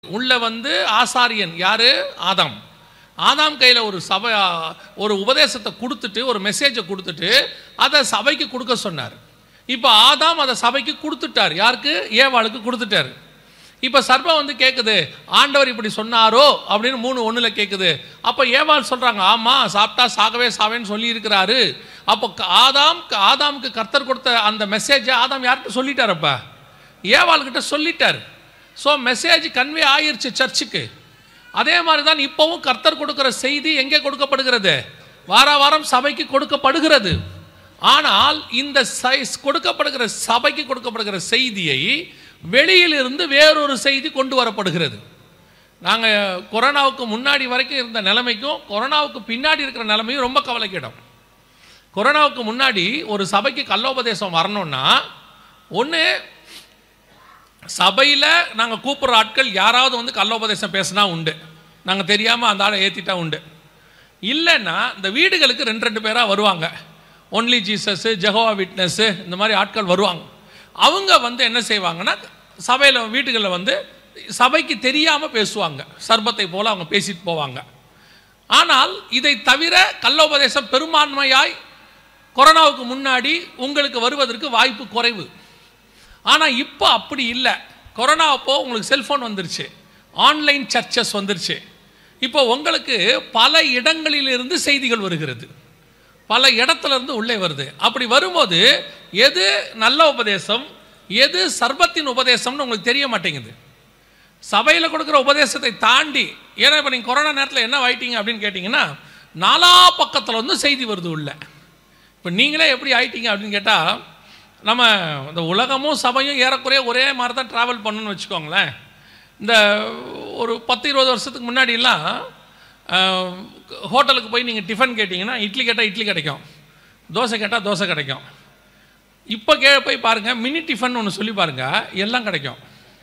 உள்ள வந்து ஆசாரியன் யாரு ஆதாம் ஆதாம் கையில் ஒரு சபை ஒரு உபதேசத்தை கொடுத்துட்டு ஒரு மெசேஜை கொடுத்துட்டு அதை சபைக்கு கொடுக்க சொன்னார் இப்போ ஆதாம் அதை சபைக்கு கொடுத்துட்டார் யாருக்கு ஏவாளுக்கு கொடுத்துட்டார் இப்போ சர்பம் வந்து கேட்குது ஆண்டவர் இப்படி சொன்னாரோ அப்படின்னு மூணு ஒன்றில் கேட்குது அப்போ ஏவாள் சொல்கிறாங்க ஆமாம் சாப்பிட்டா சாகவே சாவேன்னு சொல்லியிருக்கிறாரு அப்போ க- ஆதாம் ஆதாமுக்கு கர்த்தர் கொடுத்த அந்த மெசேஜை ஆதாம் யார்கிட்ட சொல்லிட்டாரப்பா ஏவாள்கிட்ட சொல்லிட்டார் ஸோ மெசேஜ் கன்வே ஆயிருச்சு சர்ச்சுக்கு அதே மாதிரி தான் இப்போவும் கர்த்தர் கொடுக்கிற செய்தி எங்கே கொடுக்கப்படுகிறது வார வாரம் சபைக்கு கொடுக்கப்படுகிறது ஆனால் இந்த சைஸ் கொடுக்கப்படுகிற சபைக்கு கொடுக்கப்படுகிற செய்தியை வெளியிலிருந்து வேறொரு செய்தி கொண்டு வரப்படுகிறது நாங்கள் கொரோனாவுக்கு முன்னாடி வரைக்கும் இருந்த நிலைமைக்கும் கொரோனாவுக்கு பின்னாடி இருக்கிற நிலைமையும் ரொம்ப கவலைக்கிடம் கொரோனாவுக்கு முன்னாடி ஒரு சபைக்கு கல்லோபதேசம் வரணும்னா ஒன்று சபையில் நாங்கள் கூப்பிட்ற ஆட்கள் யாராவது வந்து கல்லோபதேசம் பேசினா உண்டு நாங்கள் தெரியாமல் அந்த ஆளை ஏற்றிட்டா உண்டு இல்லைன்னா இந்த வீடுகளுக்கு ரெண்டு ரெண்டு பேராக வருவாங்க ஒன்லி ஜீசஸ்ஸு ஜெகோவா விட்னஸ்ஸு இந்த மாதிரி ஆட்கள் வருவாங்க அவங்க வந்து என்ன செய்வாங்கன்னா சபையில் வீட்டுகளில் வந்து சபைக்கு தெரியாமல் பேசுவாங்க சர்பத்தை போல் அவங்க பேசிட்டு போவாங்க ஆனால் இதை தவிர கல்லோபதேசம் பெரும்பான்மையாய் கொரோனாவுக்கு முன்னாடி உங்களுக்கு வருவதற்கு வாய்ப்பு குறைவு ஆனால் இப்போ அப்படி இல்லை கொரோனா அப்போ உங்களுக்கு செல்ஃபோன் வந்துருச்சு ஆன்லைன் சர்ச்சஸ் வந்துருச்சு இப்போ உங்களுக்கு பல இடங்களிலிருந்து செய்திகள் வருகிறது பல இடத்துல இருந்து உள்ளே வருது அப்படி வரும்போது எது நல்ல உபதேசம் எது சர்பத்தின் உபதேசம்னு உங்களுக்கு தெரிய மாட்டேங்குது சபையில் கொடுக்குற உபதேசத்தை தாண்டி ஏன்னா இப்போ நீங்கள் கொரோனா நேரத்தில் என்ன ஆயிட்டீங்க அப்படின்னு கேட்டிங்கன்னா நாலா பக்கத்தில் வந்து செய்தி வருது உள்ள இப்போ நீங்களே எப்படி ஆயிட்டீங்க அப்படின்னு கேட்டால் நம்ம இந்த உலகமும் சபையும் ஏறக்குறைய ஒரே மாதிரி தான் ட்ராவல் பண்ணணும்னு வச்சுக்கோங்களேன் இந்த ஒரு பத்து இருபது வருஷத்துக்கு முன்னாடிலாம் அஹ், ஹோட்டலுக்கு போய் நீங்கள் டிஃபன் கேட்டிங்கன்னா இட்லி கேட்டால் இட்லி கிடைக்கும் தோசை கேட்டால் தோசை கிடைக்கும் இப்போ கே போய் பாருங்கள் மினி டிஃபன் ஒன்று சொல்லி பாருங்கள் எல்லாம் கிடைக்கும்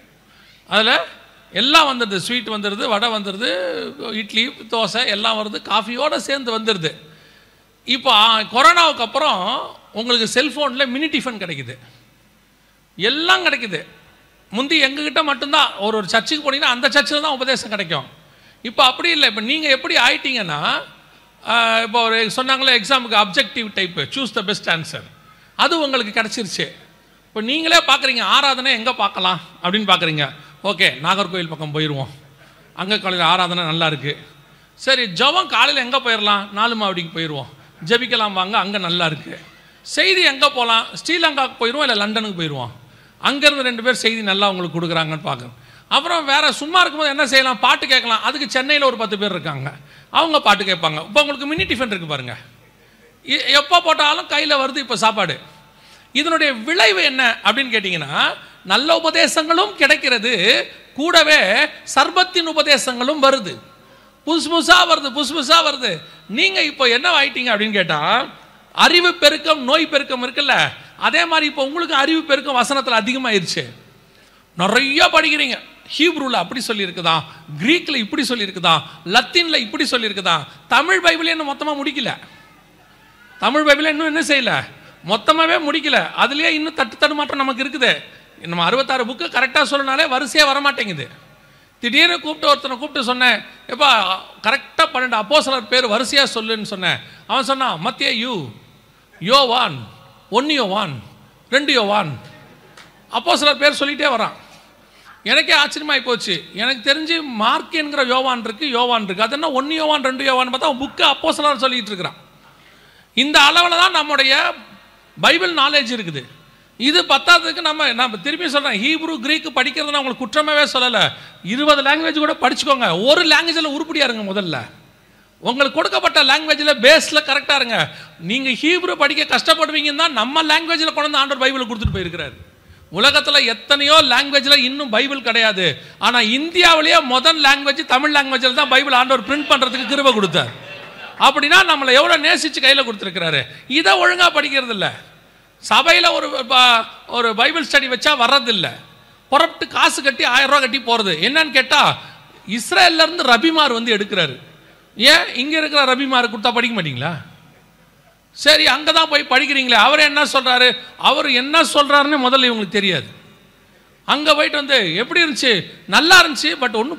அதில் எல்லாம் வந்துடுது ஸ்வீட் வந்துடுது வடை வந்துடுது இட்லி தோசை எல்லாம் வருது காஃபியோடு சேர்ந்து வந்துடுது இப்போ ஆ, கொரோனாவுக்கு அப்புறம் உங்களுக்கு செல்ஃபோனில் மினி டிஃபன் கிடைக்குது எல்லாம் கிடைக்குது முந்தி எங்ககிட்ட மட்டும்தான் ஒரு ஒரு சர்ச்சுக்கு போனீங்கன்னா அந்த சர்ச்சில் தான் உபதேசம் கிடைக்கும் இப்போ அப்படி இல்லை இப்போ நீங்கள் எப்படி ஆயிட்டீங்கன்னா ஆ, இப்போ ஒரு சொன்னாங்களே எக்ஸாமுக்கு objective type choose the best answer அது உங்களுக்கு கிடச்சிருச்சு இப்போ நீங்களே பார்க்குறீங்க ஆராதனை எங்கே பார்க்கலாம் அப்படின்னு பார்க்குறீங்க ஓகே நாகர்கோவில் பக்கம் போயிடுவோம் அங்கே காலையில் ஆராதனை நல்லா இருக்கு சரி ஜெபம் காலையில் எங்கே போயிடலாம் நாலு மாவடிக்கு போயிடுவோம் ஜெபிக்கலாம் வாங்க அங்கே நல்லா இருக்கு செய்தி எங்கே போகலாம் ஸ்ரீலங்காவுக்கு போயிடுவோம் இல்லை லண்டனுக்கு போயிடுவோம் அங்கேருந்து ரெண்டு பேர் செய்தி நல்லா உங்களுக்கு கொடுக்குறாங்கன்னு பார்க்கணும் அப்புறம் வேற சும்மா இருக்கும்போது என்ன செய்யலாம் பாட்டு கேட்கலாம் அதுக்கு சென்னையில் ஒரு பத்து பேர் இருக்காங்க அவங்க பாட்டு கேட்பாங்க இப்போ உங்களுக்கு மினி டிஃபன் இருக்கு பாருங்க எ- எப்போ போட்டாலும் கையில் வருது இப்போ சாப்பாடு இதனுடைய விளைவு என்ன அப்படின்னு கேட்டிங்கன்னா நல்ல உபதேசங்களும் கிடைக்கிறது கூடவே சர்பத்தின் உபதேசங்களும் வருது புதுசு புதுசாக வருது புதுசு புதுசாக வருது நீங்கள் இப்போ என்ன ஆயிட்டீங்க அப்படின்னு கேட்டால் அறிவு பெருக்கம் நோய் பெருக்கம் இருக்குல்ல அதே மாதிரி இப்போ உங்களுக்கு அறிவு பெருக்கம் வசனத்தில் அதிகமாயிருச்சு நிறைய படிக்கிறீங்க ஹீப்ரூவில் அப்படி சொல்லியிருக்குதா கிரீக்கில் இப்படி சொல்லியிருக்குதா லத்தீனில் இப்படி சொல்லியிருக்குதா தமிழ் பைபிளே இன்னும் மொத்தமாக முடிக்கல தமிழ் பைபிளை இன்னும் என்ன செய்யல மொத்தமாகவே முடிக்கல அதுலேயே இன்னும் தட்டு தடுமாற்றம் நமக்கு இருக்குது நம்ம அறுபத்தாறு புக்கு கரெக்டாக சொல்லனாலே வரிசையாக வரமாட்டேங்குது திடீர்னு கூப்பிட்டு ஒருத்தனை கூப்பிட்டு சொன்னேன் எப்பா கரெக்டாக பன்னெண்டு அப்போஸ்தலர் பேர் வரிசையாக சொல்லுன்னு சொன்னேன் அவன் சொன்னான் மத்திய யூ யோவான் ஒன்று யோவான் ரெண்டு யோவான் அப்போஸ்தலர் பேர் சொல்லிட்டே வரான் எனக்கே ஆச்சரியமாகி போச்சு எனக்கு தெரிஞ்சு மார்க் என்கிற யோவான் இருக்கு யோவான் இருக்கு அது என்ன ஒன்று யோவான் ரெண்டு யோவான் பார்த்தா புக்கு அப்போஸ்தலர் சொல்லிட்டு இருக்கிறான் இந்த அளவில் தான் நம்முடைய பைபிள் நாலேஜ் இருக்குது இது பத்தாததுக்கு நம்ம நான் திருப்பி சொல்கிறேன் ஹீப்ரு கிரீக் படிக்கிறது நான் உங்களுக்கு குற்றமாவே சொல்லலை இருபது லாங்குவேஜ் கூட படிச்சுக்கோங்க ஒரு லாங்குவேஜில் உருப்படியா இருங்க முதல்ல உங்களுக்கு கொடுக்கப்பட்ட லாங்குவேஜில் பேஸில் கரெக்டாக இருங்க நீங்கள் ஹீப்ரு படிக்க கஷ்டப்படுவீங்கன்னா தான் நம்ம லாங்குவேஜில் கொண்டு வந்து ஆண்டவர் பைபிளை கொடுத்துட்டு போயிருக்கிறாரு உலகத்தில் எத்தனையோ லாங்குவேஜில் இன்னும் பைபிள் கிடையாது ஆனால் இந்தியாவிலேயே முதல் லாங்குவேஜ் தமிழ் லாங்குவேஜில் தான் பைபிள் ஆண்டவர் பிரிண்ட் பண்ணுறதுக்கு கிருபை கொடுத்தார் அப்படின்னா நம்மளை எவ்வளோ நேசித்து கையில் கொடுத்துருக்கிறாரு இதை ஒழுங்காக படிக்கிறது இல்லை சபையில் ஒரு ப- ஒரு பைபிள் ஸ்டடி வச்சா வர்றதில்ல புறப்பட்டு காசு கட்டி ஆயிரம் ரூபா கட்டி போகிறது என்னன்னு கேட்டால் இஸ்ரேல்லேருந்து ரபிமார் வந்து எடுக்கிறாரு ஏன் இங்கே இருக்கிற ரபிமார் கொடுத்தா படிக்க மாட்டீங்களா சரி அங்கே தான் போய் படிக்கிறீங்களே அவர் என்ன சொல்கிறாரு அவர் என்ன சொல்கிறாருன்னு முதல்ல இவங்களுக்கு தெரியாது அங்கே போயிட்டு வந்து எப்படி இருந்துச்சு நல்லா இருந்துச்சு பட் ஒன்றும்